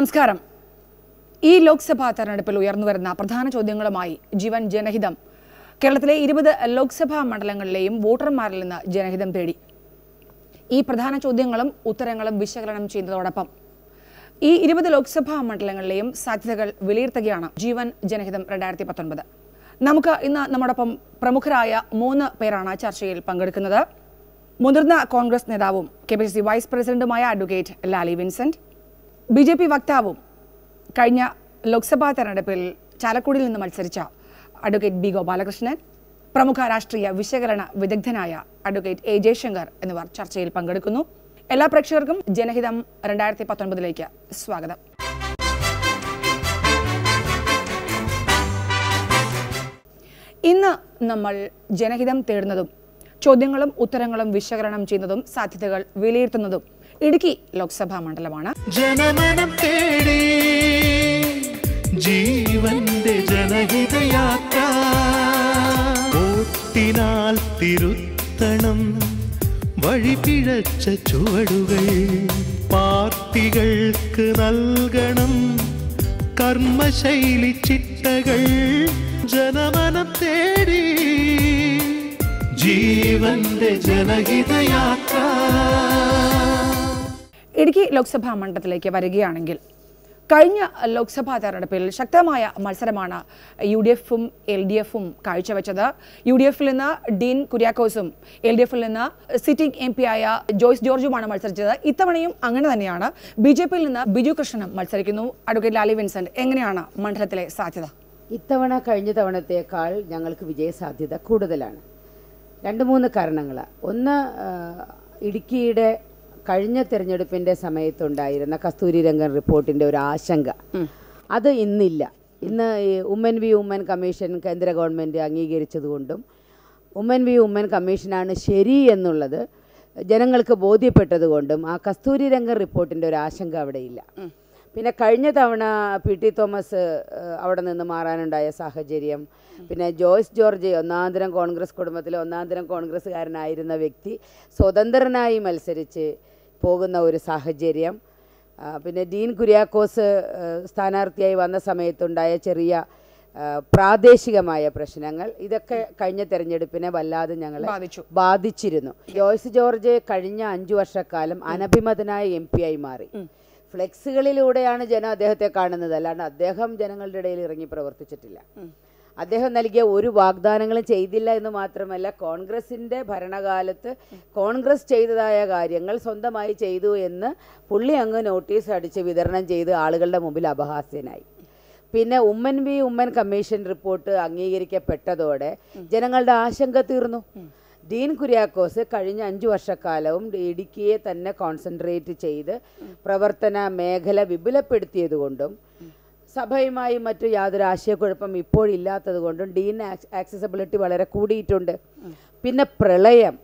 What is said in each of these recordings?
നമസ്കാരം ഈ ലോക്സഭാ തെരഞ്ഞെടുപ്പിൽ ഉയർന്നുവരുന്ന പ്രധാന ചോദ്യങ്ങളുമായി ജീവൻ ജനഹിതം കേരളത്തിലെ ഇരുപത് ലോക്സഭാ മണ്ഡലങ്ങളിലെയും വോട്ടർമാരിൽ നിന്ന് ജനഹിതം തേടി ഈ പ്രധാന ചോദ്യങ്ങളും ഉത്തരങ്ങളും വിശകലനം ചെയ്യുന്നതോടൊപ്പം ഈ ഇരുപത് ലോക്സഭാ മണ്ഡലങ്ങളിലെയും സാധ്യതകൾ വിലയിരുത്തുകയാണ് ജീവൻ ജനഹിതം രണ്ടായിരത്തി പത്തൊൻപത് നമുക്ക് ഇന്ന് നമ്മോടൊപ്പം പ്രമുഖരായ മൂന്ന് പേരാണ് ചർച്ചയിൽ പങ്കെടുക്കുന്നത് മുതിർന്ന കോൺഗ്രസ് നേതാവും K P C C vice പ്രസിഡന്റുമായ advocate Lali Vincent B J P വക്താവും കഴിഞ്ഞ ലോക്സഭാ തെരഞ്ഞെടുപ്പിൽ ചാലക്കുടിയിൽ നിന്ന് മത്സരിച്ച അഡ്വക്കേറ്റ് ബി ഗോപാലകൃഷ്ണൻ പ്രമുഖ രാഷ്ട്രീയ വിശകലന വിദഗ്ധനായ അഡ്വക്കേറ്റ് എ ജയശങ്കർ എന്നിവർ ചർച്ചയിൽ പങ്കെടുക്കുന്നു എല്ലാ പ്രേക്ഷകർക്കും ജനഹിതം രണ്ടായിരത്തി പത്തൊൻപതിലേക്ക് സ്വാഗതം ഇന്ന് നമ്മൾ ജനഹിതം തേടുന്നതും ചോദ്യങ്ങളും ഉത്തരങ്ങളും വിശകലനം ചെയ്യുന്നതും സാധ്യതകൾ വിലയിരുത്തുന്നതും ഇടുക്കി ലോക്സഭാ മണ്ഡലമാണ് ജനമനം തേടി ജീവന്റെ ജനഹിതയാത്ര ഓട്ടിനാൽ തിരുത്തണം വഴിപിഴച്ച ചുവടുകൾ പാർട്ടികൾക്ക് നൽകണം കർമ്മശൈലി ചിട്ടകൾ ജനമനം തേടി ജീവന്റെ ജനഹിതയാത്ര ഇടുക്കി ലോക്സഭാ മണ്ഡലത്തിലേക്ക് വരികയാണെങ്കിൽ കഴിഞ്ഞ ലോക്സഭാ തെരഞ്ഞെടുപ്പിൽ ശക്തമായ മത്സരമാണ് യു ഡി എഫും എൽ ഡി എഫും കാഴ്ചവെച്ചത് യു ഡി എഫിൽ നിന്ന് ഡീൻ കുര്യാക്കോസും എൽ ഡി എഫിൽ നിന്ന് സിറ്റിംഗ് എം പി ആയ ജോയ്സ് ജോർജുമാണ് മത്സരിച്ചത് ഇത്തവണയും അങ്ങനെ തന്നെയാണ് ബി ജെ പിയിൽ നിന്ന് ബിജു കൃഷ്ണനും മത്സരിക്കുന്നു അഡ്വക്കേറ്റ് ലാലി വിൻസെന്റ് എങ്ങനെയാണ് മണ്ഡലത്തിലെ സാധ്യത ഇത്തവണ കഴിഞ്ഞ തവണത്തേക്കാൾ ഞങ്ങൾക്ക് വിജയസാധ്യത കൂടുതലാണ് രണ്ട് മൂന്ന് കാരണങ്ങൾ ഒന്ന് ആ, ഇടുക്കിയുടെ കഴിഞ്ഞ തിരഞ്ഞെടുപ്പിൻ്റെ സമയത്തുണ്ടായിരുന്ന കസ്തൂരി രംഗൻ റിപ്പോർട്ടിൻ്റെ ഒരു ആശങ്ക അത് ഇന്നില്ല ഇന്ന് ഈ ഉമ്മൻ വി ഉമ്മൻ കമ്മീഷൻ കേന്ദ്ര ഗവൺമെൻറ് അംഗീകരിച്ചതുകൊണ്ടും ഉമ്മൻ വി ഉമ്മൻ കമ്മീഷനാണ് ശരി എന്നുള്ളത് ജനങ്ങൾക്ക് ബോധ്യപ്പെട്ടതുകൊണ്ടും ആ കസ്തൂരി രംഗൻ റിപ്പോർട്ടിൻ്റെ ഒരു ആശങ്ക അവിടെ ഇല്ല പിന്നെ കഴിഞ്ഞ തവണ പി ടി തോമസ് ഏഹ്, അവിടെ നിന്ന് മാറാനുണ്ടായ സാഹചര്യം പിന്നെ ജോയ്സ് ജോർജ് ഒന്നാന്തരം കോൺഗ്രസ് കുടുംബത്തിലെ ഒന്നാന്തരം കോൺഗ്രസ്സുകാരനായിരുന്ന വ്യക്തി സ്വതന്ത്രനായി മത്സരിച്ച് പോകുന്ന ഒരു സാഹചര്യം ആ, പിന്നെ ഡീൻ കുര്യാക്കോസ് ഏഹ്, സ്ഥാനാർത്ഥിയായി വന്ന സമയത്തുണ്ടായ ചെറിയ ആ, പ്രാദേശികമായ പ്രശ്നങ്ങൾ ഇതൊക്കെ കഴിഞ്ഞ തെരഞ്ഞെടുപ്പിനെ വല്ലാതെ ഞങ്ങളെ ബാധിച്ചു. ബാധിച്ചിരുന്നു ജോയ്സ് ജോർജ് കഴിഞ്ഞ അഞ്ചു വർഷക്കാലം അനഭിമതനായ എം പി ആയി മാറി ഫ്ലെക്സുകളിലൂടെയാണ് ജനം അദ്ദേഹത്തെ കാണുന്നത് അല്ലാണ്ട് അദ്ദേഹം ജനങ്ങളുടെ ഇടയിൽ ഇറങ്ങി പ്രവർത്തിച്ചിട്ടില്ല അദ്ദേഹം നൽകിയ ഒരു വാഗ്ദാനങ്ങളും ചെയ്തില്ല എന്ന് മാത്രമല്ല കോൺഗ്രസിന്റെ ഭരണകാലത്ത് കോൺഗ്രസ് ചെയ്തതായ കാര്യങ്ങൾ സ്വന്തമായി ചെയ്തു എന്ന് പുള്ളി അങ്ങ് നോട്ടീസ് അടിച്ച് വിതരണം ചെയ്ത് ആളുകളുടെ മുമ്പിൽ അപഹാസ്യനായി പിന്നെ Oommen V Oommen commission report അംഗീകരിക്കപ്പെട്ടതോടെ ജനങ്ങളുടെ ആശങ്ക തീർന്നു ഡീൻ കുര്യാക്കോസ് കഴിഞ്ഞ അഞ്ചു വർഷക്കാലവും ഇടുക്കിയെ തന്നെ കോൺസെൻട്രേറ്റ് ചെയ്ത് പ്രവർത്തന മേഖല വിപുലപ്പെടുത്തിയതുകൊണ്ടും സഭയുമായി മറ്റു യാതൊരു ആശയക്കുഴപ്പം ഇപ്പോഴില്ലാത്തത് കൊണ്ടും ഡീൻ ആക്സസിബിലിറ്റി വളരെ കൂടിയിട്ടുണ്ട് പിന്നെ പ്രളയം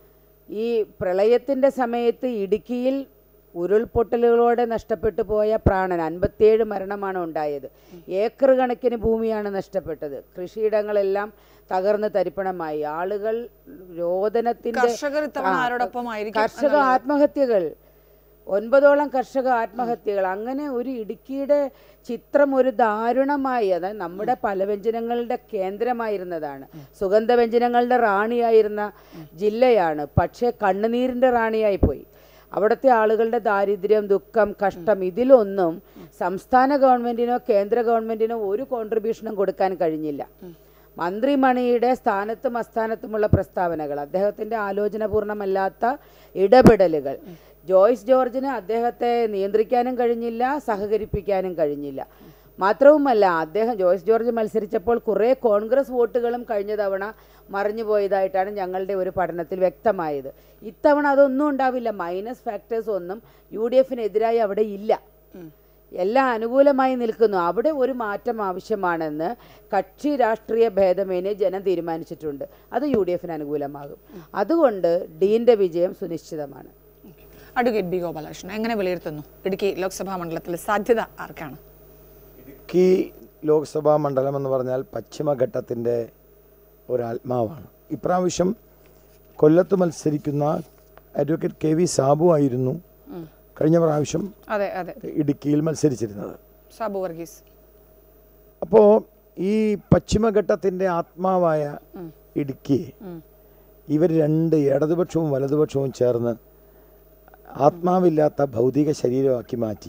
ഈ പ്രളയത്തിൻ്റെ സമയത്ത് ഇടുക്കിയിൽ ഉരുൾപൊട്ടലുകളോടെ നഷ്ടപ്പെട്ടു പോയ പ്രാണൻ അൻപത്തിയേഴ് മരണമാണ് ഉണ്ടായത് ഏക്കർ കണക്കിന് ഭൂമിയാണ് നഷ്ടപ്പെട്ടത് കൃഷിയിടങ്ങളെല്ലാം തകർന്ന് തരിപ്പണമായി ആളുകൾ രോദനത്തിന്റെ കർഷകർ ഇത്തവണ ആ, ആരോടൊപ്പമായിരിക്കും കർഷക ആത്മഹത്യകൾ ഒൻപതോളം കർഷക ആത്മഹത്യകൾ അങ്ങനെ ഒരു ഇടുക്കിയുടെ ചിത്രം ഒരു ദാരുണമായി അതായത് നമ്മുടെ പലവ്യഞ്ജനങ്ങളുടെ കേന്ദ്രമായിരുന്നതാണ് സുഗന്ധവ്യഞ്ജനങ്ങളുടെ റാണിയായിരുന്ന ജില്ലയാണ് പക്ഷേ കണ്ണുനീരിൻ്റെ റാണിയായി പോയി അവിടുത്തെ ആളുകളുടെ ദാരിദ്ര്യം ദുഃഖം കഷ്ടം ഇതിലൊന്നും സംസ്ഥാന ഗവൺമെന്റിനോ കേന്ദ്ര ഗവൺമെന്റിനോ ഒരു കോൺട്രിബ്യൂഷനും കൊടുക്കാൻ കഴിഞ്ഞില്ല മന്ത്രിമണിയുടെ സ്ഥാനത്തും അസ്ഥാനത്തുമുള്ള പ്രസ്താവനകൾ അദ്ദേഹത്തിന്റെ ആലോചനപൂർണ്ണമല്ലാത്ത ഇടപെടലുകൾ ജോയ്സ് ജോർജിന് അദ്ദേഹത്തെ നിയന്ത്രിക്കാനും കഴിഞ്ഞില്ല സഹകരിപ്പിക്കാനും കഴിഞ്ഞില്ല മാത്രവുമല്ല അദ്ദേഹം ജോയ്സ് ജോർജ് മത്സരിച്ചപ്പോൾ കുറേ കോൺഗ്രസ് വോട്ടുകളും കഴിഞ്ഞ തവണ മറിഞ്ഞു പോയതായിട്ടാണ് ഞങ്ങളുടെ ഒരു പഠനത്തിൽ വ്യക്തമായത് ഇത്തവണ അതൊന്നും ഉണ്ടാവില്ല മൈനസ് ഫാക്ടേഴ്സ് ഒന്നും യു ഡി എഫിനെതിരായി അവിടെ ഇല്ല എല്ലാം അനുകൂലമായി നിൽക്കുന്നു അവിടെ ഒരു മാറ്റം ആവശ്യമാണെന്ന് കക്ഷി രാഷ്ട്രീയ ഭേദമേനെ ജനം തീരുമാനിച്ചിട്ടുണ്ട് അത് യു ഡി എഫിന് അനുകൂലമാകും അതുകൊണ്ട് ഡീന്റെ വിജയം സുനിശ്ചിതമാണ് അഡ്വക്കേറ്റ് ബി ഗോപാലകൃഷ്ണൻ എങ്ങനെ വിലയിരുത്തുന്നു ഇടുക്കി ലോക്സഭാ മണ്ഡലത്തിലെ സാധ്യത ആർക്കാണ് ഇടുക്കി ലോക്സഭാ മണ്ഡലം എന്ന് പറഞ്ഞാൽ പശ്ചിമഘട്ടത്തിൻ്റെ ഒരാത്മാവാണ് ഇപ്രാവശ്യം കൊല്ലത്ത് മത്സരിക്കുന്ന അഡ്വക്കേറ്റ് കെ വി സാബു ആയിരുന്നു കഴിഞ്ഞ പ്രാവശ്യം അതെ അതെ ഇടുക്കിയിൽ മത്സരിച്ചിരുന്നത് സാബു വർഗീസ് അപ്പോൾ ഈ പശ്ചിമഘട്ടത്തിൻ്റെ ആത്മാവായ ഇടുക്കിയെ ഇവർ രണ്ട് ഇടതുപക്ഷവും വലതുപക്ഷവും ചേർന്ന് ആത്മാവില്ലാത്ത ഭൗതിക ശരീരമാക്കി മാറ്റി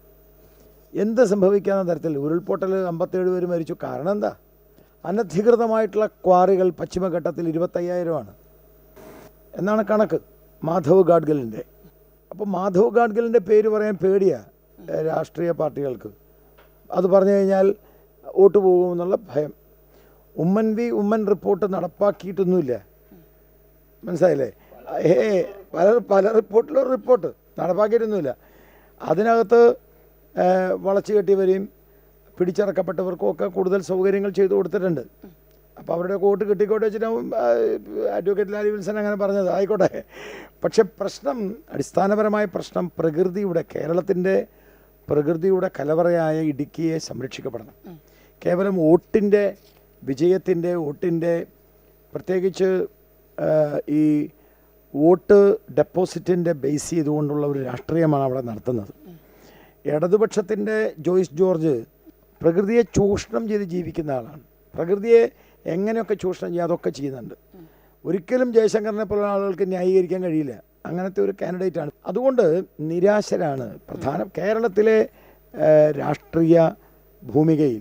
എന്ത് സംഭവിക്കാവുന്ന തരത്തിൽ ഉരുൾപൊട്ടൽ അമ്പത്തേഴ് പേര് മരിച്ചു കാരണം എന്താ അനധികൃതമായിട്ടുള്ള ക്വാറികൾ പശ്ചിമഘട്ടത്തിൽ ഇരുപത്തയ്യായിരമാണ് എന്നാണ് കണക്ക് മാധവ് ഗാഡ്ഗലിൻ്റെ അപ്പോൾ മാധവ് ഗാഡ്ഗലിൻ്റെ പേര് പറയാൻ പേടിയാ ഏഹ് രാഷ്ട്രീയ പാർട്ടികൾക്ക് അത് പറഞ്ഞു കഴിഞ്ഞാൽ വോട്ട് പോകുമെന്നുള്ള ഭയം ഉമ്മൻ വി ഉമ്മൻ റിപ്പോർട്ട് നടപ്പാക്കിയിട്ടൊന്നുമില്ല മനസ്സിലായില്ലേ ഏ പല പല റിപ്പോർട്ടിലും ഒരു റിപ്പോർട്ട് നടപ്പാക്കിയിട്ടൊന്നുമില്ല അതിനകത്ത് ഏഹ്, വളച്ചു കെട്ടിയവരെയും പിടിച്ചിറക്കപ്പെട്ടവർക്കും ഒക്കെ കൂടുതൽ സൗകര്യങ്ങൾ ചെയ്തു കൊടുത്തിട്ടുണ്ട് അപ്പോൾ അവരുടെ വോട്ട് കിട്ടിക്കോട്ടെ വെച്ചിട്ടാവും അഡ്വക്കേറ്റ് ലാലി വിൽസൺ അങ്ങനെ പറഞ്ഞത് ആയിക്കോട്ടെ പക്ഷെ പ്രശ്നം അടിസ്ഥാനപരമായ പ്രശ്നം പ്രകൃതിയുടെ കേരളത്തിൻ്റെ പ്രകൃതിയുടെ കലവറയായ ഇടുക്കിയെ സംരക്ഷിക്കപ്പെടണം കേവലം വോട്ടിൻ്റെ വിജയത്തിൻ്റെ വോട്ടിൻ്റെ പ്രത്യേകിച്ച് ആ, ഈ വോട്ട് ഡെപ്പോസിറ്റിൻ്റെ ബേസ് ചെയ്തുകൊണ്ടുള്ള ഒരു രാഷ്ട്രീയമാണ് അവിടെ നടത്തുന്നത് ഇടതുപക്ഷത്തിൻ്റെ ജോയ്സ് ജോർജ് പ്രകൃതിയെ ചൂഷണം ചെയ്ത് ജീവിക്കുന്ന ആളാണ് പ്രകൃതിയെ എങ്ങനെയൊക്കെ ചൂഷണം ചെയ്യുക അതൊക്കെ ചെയ്യുന്നുണ്ട് ഒരിക്കലും ജയശങ്കറിനെ പോലുള്ള ആളുകൾക്ക് ന്യായീകരിക്കാൻ കഴിയില്ല അങ്ങനത്തെ ഒരു കാൻഡിഡേറ്റ് ആണ് അതുകൊണ്ട് നിരാശരാണ് പ്രധാന കേരളത്തിലെ ഏഹ്, രാഷ്ട്രീയ ഭൂമികയിൽ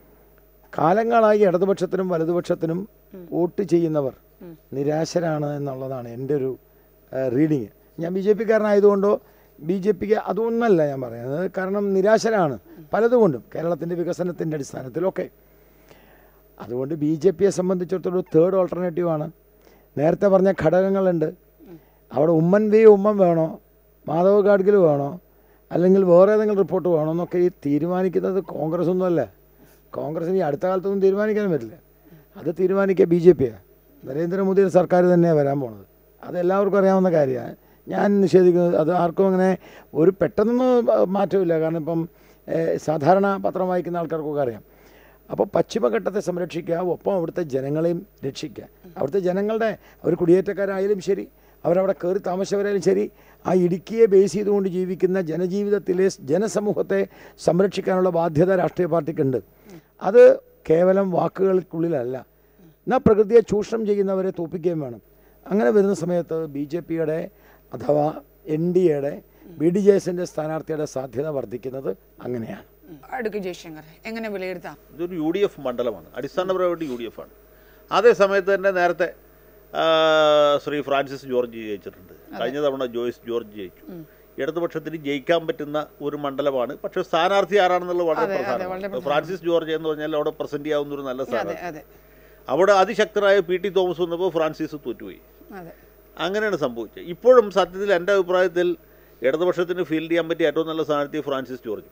കാലങ്ങളായി ഇടതുപക്ഷത്തിനും വലതുപക്ഷത്തിനും വോട്ട് ചെയ്യുന്നവർ നിരാശരാണ് എന്നുള്ളതാണ് എൻ്റെ ഒരു റീഡിങ് ഞാൻ ബി ജെ പിക്കാരനായതുകൊണ്ടോ ബി ജെ പിക്ക് അതൊന്നല്ല ഞാൻ പറയുന്നത് കാരണം നിരാശരാണ് പലതുകൊണ്ടും കേരളത്തിൻ്റെ വികസനത്തിൻ്റെ അടിസ്ഥാനത്തിലൊക്കെ അതുകൊണ്ട് ബി ജെ പിയെ സംബന്ധിച്ചിടത്തോളം തേർഡ് ഓൾട്ടർനേറ്റീവ് ആണ് നേരത്തെ പറഞ്ഞ ഘടകങ്ങളുണ്ട് അവിടെ ഉമ്മൻ വി ഉമ്മൻ വേണോ മാധവ് ഗാഡ്ഗിൽ വേണോ അല്ലെങ്കിൽ വേറെ ഏതെങ്കിലും റിപ്പോർട്ട് വേണോ എന്നൊക്കെ ഈ തീരുമാനിക്കുന്നത് കോൺഗ്രസ് ഒന്നുമല്ല കോൺഗ്രസിന് ഈ അടുത്ത കാലത്തൊന്നും തീരുമാനിക്കാൻ പറ്റില്ല അത് തീരുമാനിക്കുക ബി ജെ പിയാണ് നരേന്ദ്രമോദിയുടെ സർക്കാർ തന്നെയാണ് വരാൻ പോണത് അത് എല്ലാവർക്കും അറിയാവുന്ന കാര്യമാണ് ഞാൻ നിഷേധിക്കുന്നത് അത് ആർക്കും അങ്ങനെ ഒരു പെട്ടെന്നൊന്നും മാറ്റമില്ല കാരണം ഇപ്പം ഏഹ്, സാധാരണ പത്രം വായിക്കുന്ന ആൾക്കാർക്കൊക്കെ അറിയാം അപ്പോൾ പശ്ചിമഘട്ടത്തെ സംരക്ഷിക്കുക ഒപ്പം അവിടുത്തെ ജനങ്ങളെയും രക്ഷിക്കുക അവിടുത്തെ ജനങ്ങളുടെ അവർ കുടിയേറ്റക്കാരായാലും ശരി അവരവിടെ കയറി താമസിച്ചവരായാലും ശരി ആ ഇടുക്കിയെ ബേസ് ചെയ്തുകൊണ്ട് ജീവിക്കുന്ന ജനജീവിതത്തിലെ ജനസമൂഹത്തെ സംരക്ഷിക്കാനുള്ള ബാധ്യത രാഷ്ട്രീയ പാർട്ടിക്കുണ്ട് അത് കേവലം വാക്കുകൾക്കുള്ളിലല്ല എന്നാൽ പ്രകൃതിയെ ചൂഷണം ചെയ്യുന്നവരെ തോപ്പിക്കുകയും വേണം അങ്ങനെ വരുന്ന സമയത്ത് ബി ജെ പിയുടെ അഥവാ എൻ ഡി എയുടെ ബി ഡി ജെ എസിൻ്റെ സ്ഥാനാർത്ഥിയുടെ സാധ്യത വർദ്ധിക്കുന്നത് അങ്ങനെയാണ് അഡ്വക്കേറ്റ് ജയശങ്കർ എങ്ങനെ വിലയിരുത്താം ഇതൊരു യു ഡി എഫ് മണ്ഡലമാണ് അടിസ്ഥാനപരമായിട്ട് യു ഡി എഫ് ആണ് അതേ സമയത്ത് തന്നെ നേരത്തെ ആ, ശ്രീ ഫ്രാൻസിസ് ജോർജ് ജയിച്ചിട്ടുണ്ട് കഴിഞ്ഞ തവണ ജോയ്സ് ജോർജ് ജയിച്ചു ഇടതുപക്ഷത്തിന് ജയിക്കാൻ പറ്റുന്ന ഒരു മണ്ഡലമാണ് പക്ഷെ സ്ഥാനാർത്ഥി ആരാണെന്നുള്ളത് വളരെ അതെ, അതെ, വളരെ പ്രധാനമാണ് ഫ്രാൻസിസ് ജോർജ് എന്ന് പറഞ്ഞാൽ അവിടെ പ്രസന്റ് ചെയ്യാവുന്ന ഒരു നല്ല അതെ സ്ഥാനാർത്ഥി അതെ അവിടെ അതിശക്തനായ പി ടി തോമസ് വന്നപ്പോൾ ഫ്രാൻസിസ് തോറ്റുപോയി അതെ അങ്ങനെയാണ് സംഭവിച്ചത് ഇപ്പോഴും സത്യത്തിൽ എൻ്റെ അഭിപ്രായത്തിൽ ഇടതുപക്ഷത്തിന് ഫീൽഡ് ചെയ്യാൻ പറ്റിയ ഏറ്റവും നല്ല സ്ഥാനാർത്ഥി ഫ്രാൻസിസ് ജോർജ്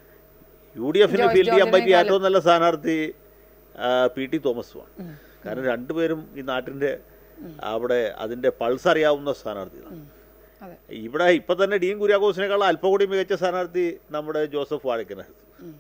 യു ഡി എഫിന് ജോർജ് ഫീൽഡ് ചെയ്യാൻ പറ്റിയ ജോർജിനേക്കാളും- ഏറ്റവും നല്ല സ്ഥാനാർത്ഥി ആ, പി ടി തോമസുമാണ് കാരണം രണ്ടുപേരും ഈ നാട്ടിൻ്റെ അവിടെ അതിൻ്റെ പൾസ് അറിയാവുന്ന സ്ഥാനാർത്ഥികളാണ് അതെ ഇവിടെ ഇപ്പം തന്നെ ഡീൻ കുര്യാക്കോസിനേക്കാൾ അല്പം കൂടി മികച്ച സ്ഥാനാർത്ഥി നമ്മുടെ ജോസഫ് വാഴക്കനായിരുന്നു